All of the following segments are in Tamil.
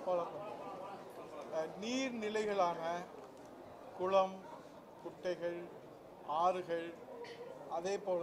ஃபாலோ நீர்நிலைகளான குளம் குட்டைகள் ஆறுகள் அதே போல்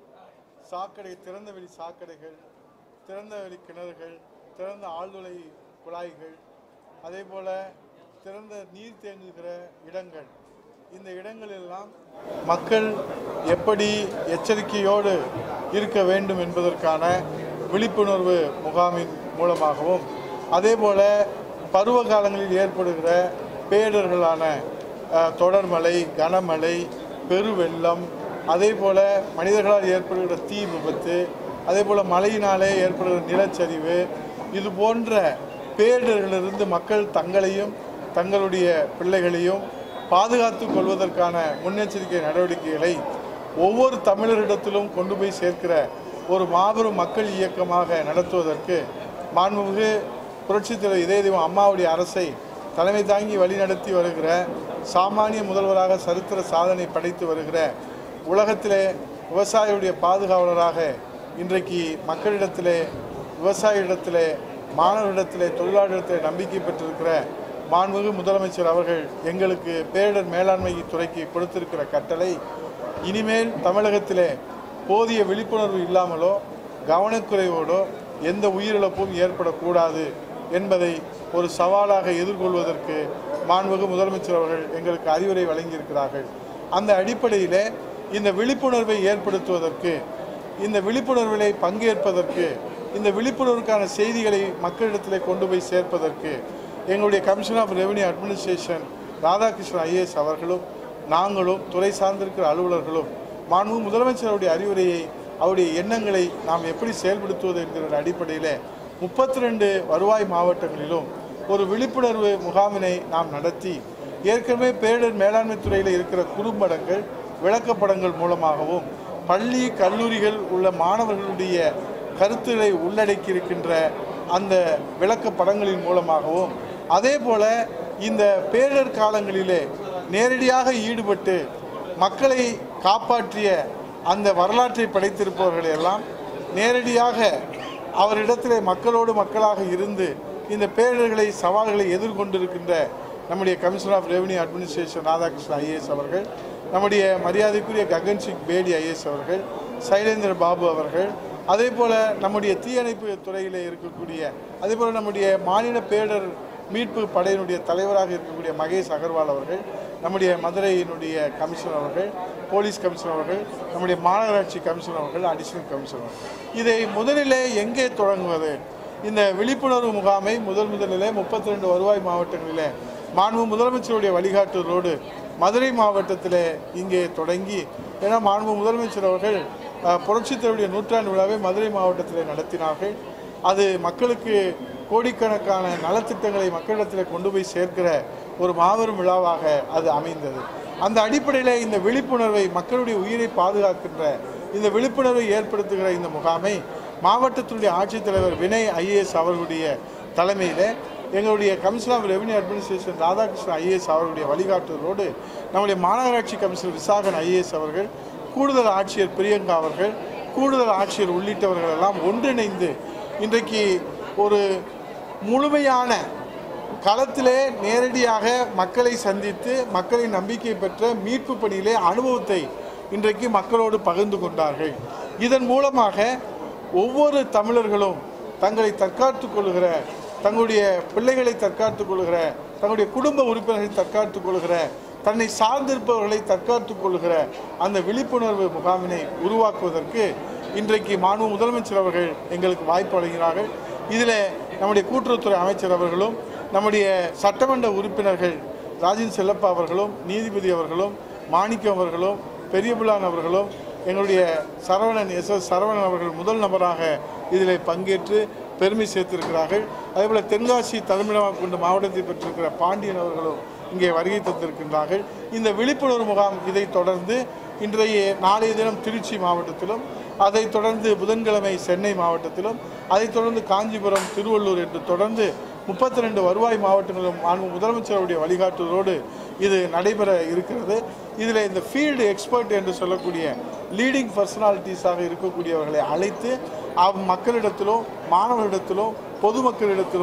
சாக்கடை திறந்தவெளி சாக்கடைகள் திறந்தவெளி கிணறுகள் திறந்த ஆழ்துளை குழாய்கள் அதே போல் திறந்த நீர் தேங்குகிற இடங்கள் இந்த இடங்களெல்லாம் மக்கள் எப்படி எச்சரிக்கையோடு இருக்க வேண்டும் என்பதற்கான விழிப்புணர்வு முகாமின் மூலமாகவும் அதே போல பருவ காலங்களில் ஏற்படுகிற பேடர்களான அஹ், தொடர்மழை கனமழை பெருவெள்ளம் அதே போல மனிதர்களால் ஏற்படுகிற தீ விபத்து அதே போல மழையினாலே ஏற்படுகிற நிலச்சரிவு இது போன்ற பேரிடர்களிலிருந்து மக்கள் தங்களையும் தங்களுடைய பிள்ளைகளையும் பாதுகாத்துக் கொள்வதற்கான முன்னெச்சரிக்கை நடவடிக்கைகளை ஒவ்வொரு தமிழரிடத்திலும் கொண்டு போய் சேர்க்கிற ஒரு மாபெரும் மக்கள் இயக்கமாக நடத்துவதற்கு மாண்புமிகு புரட்சித் தலைவர் இதய தெய்வம் அம்மாவுடைய அரசை தலைமை தாங்கி வழிநடத்தி வருகிற சாமானிய முதல்வராக சரித்திர சாதனை படைத்து வருகிற உலகத்திலே விவசாயியுடைய பாதுகாவலராக இன்றைக்கு மக்களிடத்திலே விவசாயியிடத்திலே மாணவரிடத்திலே தொழிலாளரிடத்திலே நம்பிக்கை பெற்றிருக்கிற மாண்புமிகு முதலமைச்சர் அவர்கள் எங்களுக்கு பேரிடர் மேலாண்மை துறைக்கு கொடுத்திருக்கிற கட்டளை இனிமேல் தமிழகத்திலே போதிய விழிப்புணர்வு இல்லாமலோ கவனக்குறைவோடோ எந்த உயிரிழப்பும் ஏற்படக்கூடாது என்பதை ஒரு சவாலாக எதிர்கொள்வதற்கு மாண்புமிகு முதலமைச்சர் அவர்கள் எங்களுக்கு அறிவுரை வழங்கியிருக்கிறார்கள் அந்த அடிப்படையிலே இந்த விழிப்புணர்வை ஏற்படுத்துவதற்கு இந்த விழிப்புணர்விலை பங்கேற்பதற்கு இந்த விழிப்புணர்வுக்கான செய்திகளை மக்களிடத்திலே கொண்டு போய் சேர்ப்பதற்கு எங்களுடைய commission of revenue administration Radhakrishnan IAS அவர்களும் நாங்களும் துறை சார்ந்திருக்கிற அலுவலர்களும் மாண்பு முதலமைச்சருடைய அறிவுரையை அவருடைய எண்ணங்களை நாம் எப்படி செயல்படுத்துவது என்கிற அடிப்படையில் முப்பத்தி ரெண்டு வருவாய் மாவட்டங்களிலும் ஒரு விழிப்புணர்வு முகாமினை நாம் நடத்தி ஏற்கனவே பேரிடர் மேலாண்மை துறையில் இருக்கிற குறும்படங்கள் விளக்கப்படங்கள் மூலமாகவும் பள்ளி கல்லூரிகள் உள்ள மாணவர்களுடைய கருத்துக்களை உள்ளடக்கி இருக்கின்ற அந்த விளக்கப்படங்களின் மூலமாகவும் அதே போல இந்த பேரிடர் காலங்களிலே நேரடியாக ஈடுபட்டு மக்களை காப்பாற்றிய அந்த வரலாற்றை படைத்திருப்பவர்கள் எல்லாம் நேரடியாக அவரிடத்திலே மக்களோடு மக்களாக இருந்து இந்த பேரிடர்களை சவால்களை எதிர்கொண்டிருக்கின்ற நம்முடைய commissioner of revenue administration Radhakrishnan IAS அவர்கள் நம்முடைய மரியாதைக்குரிய ககன் சிங் பேடி ஐஏஎஸ் அவர்கள் சைலேந்திர பாபு அவர்கள் அதே போல நம்முடைய தீயணைப்பு துறையிலே இருக்கக்கூடிய அதே போல நம்முடைய மாநில பேரிடர் மீட்பு படையினுடைய தலைவராக இருக்கக்கூடிய மகேஷ் அகர்வால் அவர்கள் நம்முடைய மதுரையினுடைய கமிஷனர் அவர்கள் போலீஸ் கமிஷனர் அவர்கள் நம்முடைய மாநகராட்சி கமிஷனர் அவர்கள் அடிஷனல் கமிஷனர் இதை முதலிலே எங்கே தொடங்குவது இந்த விழிப்புணர்வு முகாமை முதல் முதலிலே முப்பத்தி ரெண்டு வருவாய் மாவட்டங்களிலே மாண்பு முதலமைச்சருடைய வழிகாட்டுதலோடு மதுரை மாவட்டத்திலே இங்கே தொடங்கி ஏன்னா மாண்பு முதலமைச்சர் அவர்கள் அஹ், புரட்சித் தலைவருடைய நூற்றாண்டு விழாவை மதுரை மாவட்டத்திலே நடத்தினார்கள் அது மக்களுக்கு கோடிக்கணக்கான நலத்திட்டங்களை மக்களிடத்தில் கொண்டு போய் சேர்க்கிற ஒரு மாபெரும் விழாவாக அது அமைந்தது அந்த அடிப்படையில் இந்த விழிப்புணர்வை மக்களுடைய உயிரை பாதுகாக்கின்ற இந்த விழிப்புணர்வை ஏற்படுத்துகிற இந்த முகாமை மாவட்டத்தினுடைய ஆட்சித்தலைவர் வினய் ஐஏஎஸ் அவர்களுடைய தலைமையில் எங்களுடைய commission of revenue administration Radhakrishnan IAS அவர்களுடைய வழிகாட்டுதலோடு நம்முடைய மாநகராட்சி கமிஷனர் விசாகன் ஐஏஎஸ் அவர்கள் கூடுதல் ஆட்சியர் பிரியங்கா அவர்கள் கூடுதல் ஆட்சியர் உள்ளிட்டவர்கள் எல்லாம் ஒன்றிணைந்து இன்றைக்கு ஒரு முழுமையான களத்திலே நேரடியாக மக்களை சந்தித்து மக்களின் நம்பிக்கை பெற்ற மீட்பு பணியிலே அனுபவத்தை இன்றைக்கு மக்களோடு பகிர்ந்து கொண்டார்கள் இதன் மூலமாக ஒவ்வொரு தமிழர்களும் தங்களை தற்காத்துக் கொள்கிற தங்களுடைய பிள்ளைகளை தற்காத்துக் கொள்கிற தங்களுடைய குடும்ப உறுப்பினர்களை தற்காத்துக் கொள்கிற தன்னை சார்ந்திருப்பவர்களை தற்காத்துக் கொள்கிற அந்த விழிப்புணர்வு முகாமினை உருவாக்குவதற்கு இன்றைக்கு மாண்பு முதலமைச்சர் அவர்கள் எங்களுக்கு வாய்ப்பு வழங்கினார்கள் இதில் நம்முடைய கூட்டுறவுத்துறை அமைச்சர் அவர்களும் நம்முடைய சட்டமன்ற உறுப்பினர்கள் ராஜின் செல்லப்பா அவர்களும் நீதிபதி அவர்களும் மாணிக்கம் அவர்களும் பெரியபுலான் அவர்களும் எங்களுடைய சரவணன் எஸ் எஸ் சரவணன் அவர்கள் முதல் நபராக இதில் பங்கேற்று பெருமை சேர்த்திருக்கிறார்கள் அதேபோல் தென்காசி தலைமையிடமாக கொண்ட மாவட்டத்தை பெற்றிருக்கிற பாண்டியன் அவர்களும் இங்கே வருகை தந்திருக்கின்றார்கள் இந்த விழிப்புணர்வு முகாம் இதைத் தொடர்ந்து இன்றைய நாளைய தினம் திருச்சி மாவட்டத்திலும் அதைத் தொடர்ந்து புதன்கிழமை சென்னை மாவட்டத்திலும் அதைத் தொடர்ந்து காஞ்சிபுரம் திருவள்ளூர் என்று தொடர்ந்து முப்பத்தி ரெண்டு வருவாய் மாவட்டங்களிலும் மாண்பு முதலமைச்சருடைய வழிகாட்டுதலோடு இது நடைபெற இருக்கிறது இதில் இந்த ஃபீல்டு எக்ஸ்பர்ட் என்று சொல்லக்கூடிய லீடிங் பர்சனாலிட்டிஸாக இருக்கக்கூடியவர்களை அழைத்து அவ் மக்களிடத்திலும் மாணவர்களிடத்திலும் பொதுமக்களிடத்திலும்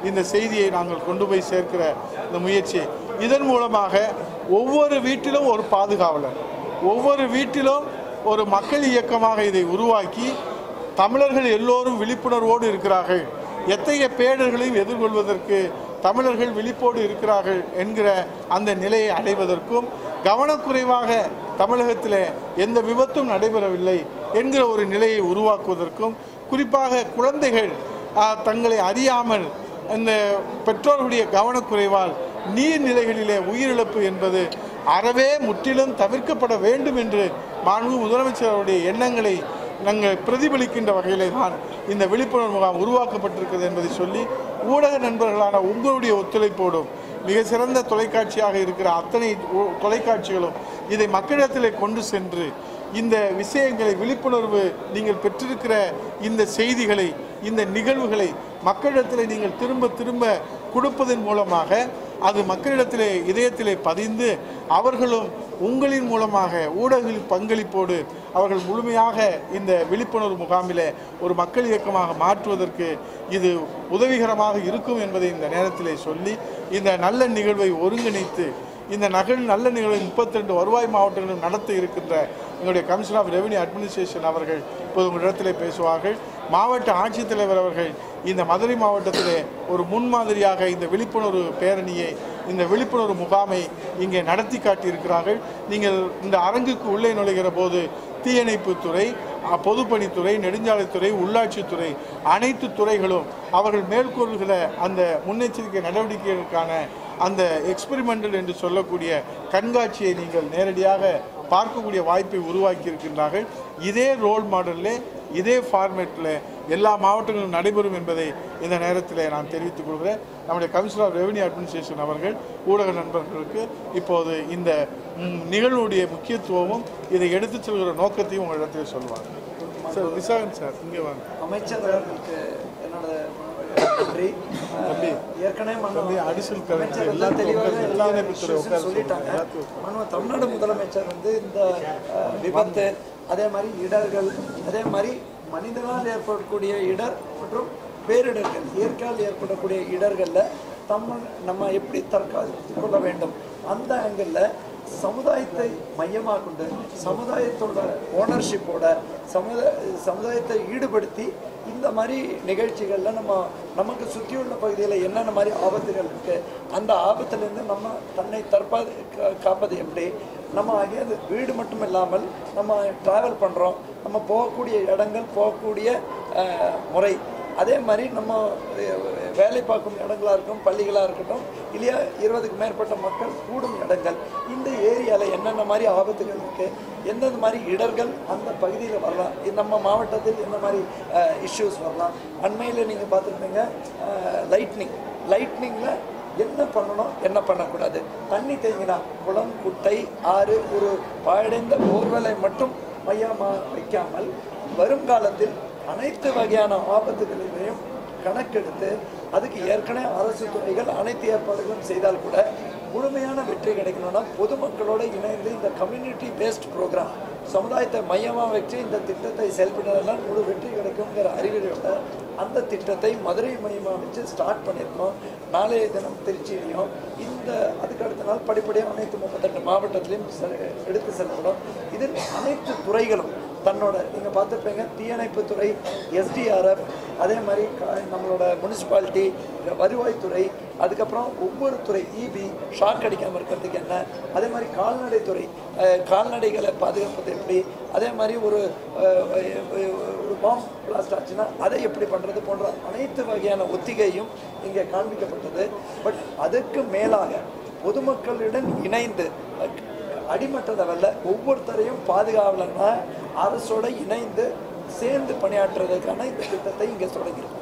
இந்த செய்தியை நாங்கள் கொண்டு போய் சேர்க்கிற இந்த முயற்சி இதன் மூலமாக ஒவ்வொரு வீட்டிலும் ஒரு பாதுகாவலர் ஒவ்வொரு வீட்டிலும் ஒரு மக்கள் இயக்கமாக இதை உருவாக்கி தமிழர்கள் எல்லோரும் விழிப்புணர்வோடு இருக்கிறார்கள் எத்தகைய பேடர்களையும் எதிர்கொள்வதற்கு தமிழர்கள் விழிப்போடு இருக்கிறார்கள் என்கிற அந்த நிலையை அடைவதற்கும் கவனக்குறைவாக தமிழகத்தில் எந்த விபத்தும் நடைபெறவில்லை என்கிற ஒரு நிலையை உருவாக்குவதற்கும் குறிப்பாக குழந்தைகள் ஆ, தங்களை அறியாமல் இந்த பெற்றோர்களுடைய கவனக்குறைவால் நீர்நிலைகளிலே உயிரிழப்பு என்பது அறவே முற்றிலும் தவிர்க்கப்பட வேண்டும் என்று மாண்பு முதலமைச்சர் அவருடைய எண்ணங்களை நாங்கள் பிரதிபலிக்கின்ற வகையிலே தான் இந்த விழிப்புணர்வு முகாம் உருவாக்கப்பட்டிருக்கிறது என்பதை சொல்லி ஊடக நண்பர்களான உங்களுடைய ஒத்துழைப்போடும் மிக சிறந்த தொலைக்காட்சியாக இருக்கிற அத்தனை ஊ- தொலைக்காட்சிகளும் இதை மக்களிடத்திலே கொண்டு சென்று இந்த விஷயங்களை விழிப்புணர்வு நீங்கள் பெற்றிருக்கிற இந்த செய்திகளை இந்த நிகழ்வுகளை மக்களிடத்தில் நீங்கள் திரும்ப திரும்ப கொடுப்பதன் மூலமாக அது மக்களிடத்திலே இதயத்திலே பதிந்து அவர்களும் உங்களின் மூலமாக ஊடகங்களின் பங்களிப்போடு அவர்கள் முழுமையாக இந்த விழிப்புணர்வு முகாமிலே ஒரு மக்கள் இயக்கமாக மாற்றுவதற்கு இது உதவிகரமாக இருக்கும் என்பதை இந்த நேரத்திலே சொல்லி இந்த நல்ல நிகழ்வை ஒருங்கிணைத்து இந்த நகல் நல்ல நிகழ்வை முப்பத்தி ரெண்டு வருவாய் மாவட்டங்களிலும் நடத்த இருக்கின்ற எங்களுடைய கமிஷனர் ஆஃப் ரெவன்யூ அட்மினிஸ்ட்ரேஷன் அவர்கள் இப்போது உங்களிடத்திலே பேசுவார்கள் மாவட்ட ஆட்சித்தலைவர் அவர்கள் இந்த மதுரை மாவட்டத்திலே ஒரு முன்மாதிரியாக இந்த விழிப்புணர்வு பேரணியை இந்த விழிப்புணர்வு முகாமை இங்கே நடத்தி காட்டியிருக்கிறார்கள் நீங்கள் இந்த அரங்குக்கு உள்ளே நுழைகிற போது தீயணைப்புத்துறை அ, பொதுப்பணித்துறை நெடுஞ்சாலைத்துறை உள்ளாட்சித்துறை அனைத்து துறைகளும் அவர்கள் மேற்கொள்கிற அந்த முன்னெச்சரிக்கை நடவடிக்கைகளுக்கான அந்த எக்ஸ்பெரிமெண்டல் என்று சொல்லக்கூடிய கண்காட்சியை நீங்கள் நேரடியாக பார்க்கக்கூடிய வாய்ப்பை உருவாக்கி இருக்கின்றார்கள் இதே ரோல் மாடலில் இதே ஃபார்மேட்டில் எல்லா மாவட்டங்களிலும் நடைபெறும் என்பதை இந்த நேரத்தில் நான் தெரிவித்துக் கொள்கிறேன் நம்முடைய கமிஷனர் ஆஃப் ரெவன்யூ அட்மினிஸ்ட்ரேஷன் அவர்கள் ஊடக நண்பர்களுக்கு இப்போது இந்த ம், நிகழ்வுடைய முக்கியத்துவமும் இதை எடுத்துச் செல்கிற நோக்கத்தையும் உங்களிடத்தில் சொல்வாங்க சார் விசாகன் சார் இங்கே வாங்க அமைச்சர் அவர்களுக்கு என்னோட நன்றி தம்பி, ஏற்கனவே மனு தம்பி, அடிஷனல் கலெக்டர் அமைச்சர் எல்லாம் எல்லாத்தையும் தெளிவாக உட்கார- எல்லா தீயணைப்புத்துறை issues உட்கார சொல்லிட்டாங்க எல்லாத்தையும் உட்கார. மனு தமிழ்நாடு முதலமைச்சர் வந்து இந்த அஹ், விபத்து அதே மாதிரி இடர்கள் அதே மாதிரி மனிதனால் ஏற்படக்கூடிய இடர் மற்றும் பேரிடர்கள் இயற்கையால் ஏற்படக்கூடிய இடர்களில் நம்ம நம்ம எப்படி தற்காத்து கொள்ள வேண்டும் அந்த ஆங்கிளில் சமுதாயத்தை மையமாக கொண்டு சமுதாயத்தோட ஓனர்ஷிப்போட சமுதாய சமுதாயத்தை ஈடுபடுத்தி இந்த மாதிரி நிகழ்ச்சிகளில் நம்ம நமக்கு சுற்றியுள்ள பகுதியில் என்னென்ன மாதிரி ஆபத்துகள் இருக்குது அந்த ஆபத்துலேருந்து நம்ம தன்னை தற்பாது கா- காப்பது எப்படி நம்ம அங்கே வீடு மட்டும் இல்லாமல் நம்ம ட்ராவல் பண்ணுறோம் நம்ம போகக்கூடிய இடங்கள் போகக்கூடிய அஹ், முறை அதே மாதிரி நம்ம அஹ், வேலை பார்க்கும் இடங்களாக இருக்கட்டும் பள்ளிகளாக இருக்கட்டும் இல்லையா இருபதுக்கு மேற்பட்ட மக்கள் கூடும் இடங்கள் இந்த ஏரியாவில் என்னென்ன மாதிரி ஆபத்துகள் இருக்குது எந்தெந்த மாதிரி இடர்கள் அந்த பகுதியில் வரலாம் இது நம்ம மாவட்டத்தில் எந்த மாதிரி இஷ்யூஸ் வரலாம் அண்மையில் நீங்கள் பார்த்துருப்பீங்க லைட்னிங் லைட்னிங்கில் என்ன பண்ணணும் என்ன பண்ணக்கூடாது தண்ணி தேங்கினா குளம் குட்டை ஆறு ஒரு பாழடைந்த போர்வலை மட்டும் மையமாக வைக்காமல் வருங்காலத்தில் அனைத்து வகையான ஆபத்துகளிலையும் கணக்கெடுத்து அதுக்கு ஏற்கனவே அரசு துறைகள் அனைத்து ஏற்பாடுகளும் செய்தால் கூட முழுமையான வெற்றி கிடைக்கணும்னா பொதுமக்களோட இணைந்து இந்த கம்யூனிட்டி பேஸ்ட் ப்ரோக்ராம் சமுதாயத்தை மையமாக வச்சு இந்த திட்டத்தை செயல்படுறதெல்லாம் முழு வெற்றி கிடைக்குங்கிற அறிவுரையோட அந்த திட்டத்தை மதுரை மையமாக வச்சு ஸ்டார்ட் பண்ணியிருக்கோம் நாளைய தினம் திருச்சியிலையும் இந்த அதுக்கு அடுத்த நாள் படிப்படியாக அனைத்து முப்பத்தெட்டு மாவட்டத்திலையும் செ- எடுத்து செல்லப்படும் இதில் அனைத்து துறைகளும் தன்னோட நீங்கள் பார்த்துருப்பீங்க தீயணைப்புத்துறை எஸ்டிஆர்எஃப் அதே மாதிரி க- நம்மளோட முனிசிபாலிட்டி வருவாய்த்துறை அதுக்கப்புறம் ஒவ்வொரு துறை இபி ஷாக் அடிக்காமல் இருக்கிறதுக்கு என்ன அதே மாதிரி கால்நடைத்துறை அஹ், கால்நடைகளை பாதுகாப்பது எப்படி அதே மாதிரி ஒரு அஹ், அஹ், ஒரு பாம் பிளாஸ்ட் ஆச்சுன்னா அதை எப்படி பண்ணுறது போன்ற அனைத்து வகையான ஒத்திகையும் இங்கே காண்பிக்கப்பட்டது பட் அதுக்கு மேலாக பொதுமக்களுடன் இணைந்து அஹ், அடிமட்ட லெவலில் ஒவ்வொருத்தரையும் பாதுகாவலன்னா அரசோட இணைந்து சேர்ந்து பணியாற்றுறதுக்கான இந்த திட்டத்தை இங்கே தொடங்கியிருக்கோம்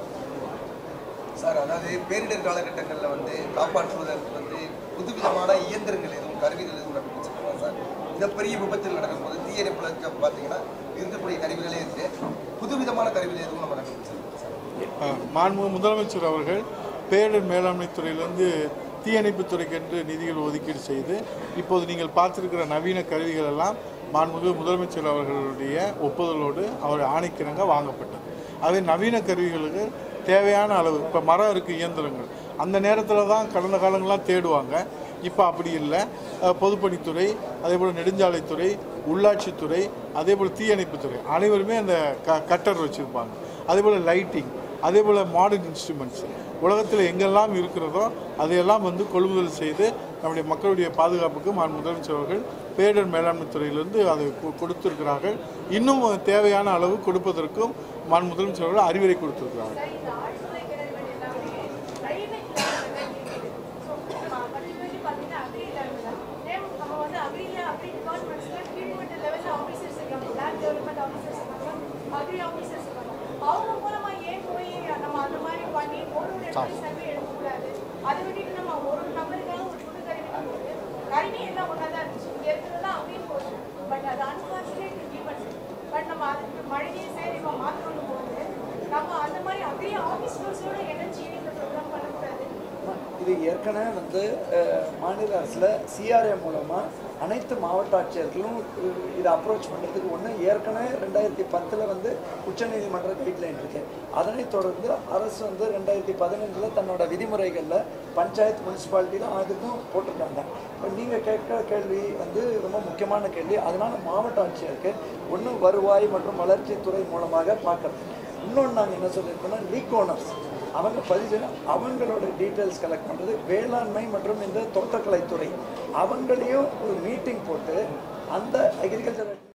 சார் அதாவது பேரிடர் காலகட்டங்களில் வந்து காப்பாற்றுவதற்கு வந்து புதுவிதமான இயந்திரங்கள் எதுவும் கருவிகள் எதுவும் கண்டுபிடிச்சிருக்கோம் சார் மிகப்பெரிய விபத்தில் நடக்கும்போது தீயணைப்புல பார்த்தீங்கன்னா இருக்கக்கூடிய கருவிகளே இருக்கு புதுவிதமான கருவிகள் எதுவும் நம்ம கண்டுபிடிச்சிருக்கோம் சார் ஆ, மாண்புமிகு முதலமைச்சர் அவர்கள் பேரிடர் மேலாண்மை துறையிலிருந்து தீயணைப்புத் துறைக்கென்று நிதிகள் ஒதுக்கீடு செய்து இப்போது நீங்கள் பார்த்திருக்கிற நவீன கருவிகள் எல்லாம் மாண்புமிகு முதலமைச்சர் அவர்களுடைய ஒப்புதலோடு அவர் ஆணைக்கிணங்க வாங்கப்பட்டது அவை நவீன கருவிகளுக்கு தேவையான அளவு இப்போ மரம் இருக்குது இயந்திரங்கள் அந்த நேரத்தில் தான் கடந்த காலங்கள்லாம் தேடுவாங்க இப்போ அப்படி இல்லை அஹ், பொதுப்பணித்துறை அதே போல் நெடுஞ்சாலைத்துறை உள்ளாட்சித்துறை அதே போல் தீயணைப்புத்துறை அனைவருமே அந்த க கட்டர் வச்சுருப்பாங்க அதே போல் லைட்டிங் அதே போல் மாடர்ன் இன்ஸ்ட்ருமெண்ட்ஸ் உலகத்தில் எங்கெல்லாம் இருக்கிறதோ அதையெல்லாம் வந்து கொள்முதல் செய்து நம்முடைய மக்களுடைய பாதுகாப்புக்கு மான் முதலமைச்சர் அவர்கள் பேரிடர் மேலாண்மை துறையிலிருந்து அதை கொ- கொடுத்திருக்கிறார்கள் இன்னும் தேவையான அளவு கொடுப்பதற்கும் மான் முதலமைச்சர் அவர்கள் அறிவுரை கொடுத்திருக்கிறார்கள் இந்த ஆழ்துளை கிணறுகள் எல்லாமே private level ல இருக்குது. So, நம்ம particularly பார்த்தீங்கன்னா agri level ல, ஏன் நம்ம வந்து agri-ல, agri departments ல கீழ்மட்ட level ல officers இருக்காங்க. land development officers இருக்காங்க, agri officers இருக்காங்க. அவங்க மூலமா ஏன் போய் நம்ம அந்த மாதிரி பண்ணி ஒரு ஒரு இடத்துல survey எடுக்கக்கூடாது? அதை விட்டுட்டு நம்ம ஒரு ஒரு நபருக்காக ஒரு புது கருவி போட்டு, கருவி எல்லாம் ஒன்றா தான் இருந்துச்சு. இங்க இருக்கிறதெல்லாம் agri portion. But அது unfortunate given. But நம்ம அதுக்கு மழையே சரி நம்ம மாற்றணும் போது நம்ம அந்த மாதிரி அப்படியே ஆஃபீஸர்ஸோட எனர்ஜி இந்த ப்ரோக்ராம் பண்ணக்கூடாது இது ஏற்கனவே வந்து அஹ், மாநில அரசில் சிஆர்ஏ மூலமாக அனைத்து மாவட்ட ஆட்சியர்களும் அஹ், இதை அப்ரோச் பண்ணுறதுக்கு ஒன்று ஏற்கனவே ரெண்டாயிரத்தி பத்தில் வந்து உச்சநீதிமன்ற கைட்லைன் இருக்கு அதனைத் தொடர்ந்து அரசு வந்து ரெண்டாயிரத்தி பதினஞ்சில் தன்னோட விதிமுறைகளில் பஞ்சாயத்து முனிசிபாலிட்டியில் அதுக்கும் போட்டிருக்காங்க இப்போ நீங்கள் கேட்குற கேள்வி வந்து ரொம்ப முக்கியமான கேள்வி அதனால மாவட்ட ஆட்சியருக்கு ஒன்று வருவாய் மற்றும் வளர்ச்சித்துறை மூலமாக பார்க்கறது இன்னொன்று நாங்கள் என்ன சொல்லியிருக்கோம்னா லீக் ஓனர்ஸ் அவங்க பதிவு அவங்களோட டீட்டெயில்ஸ் கலெக்ட் பண்ணுறது வேளாண்மை மற்றும் இந்த தோட்டக்கலைத்துறை அவங்களையும் ஒரு மீட்டிங் போட்டு அந்த அக்ரிகல்ச்சர்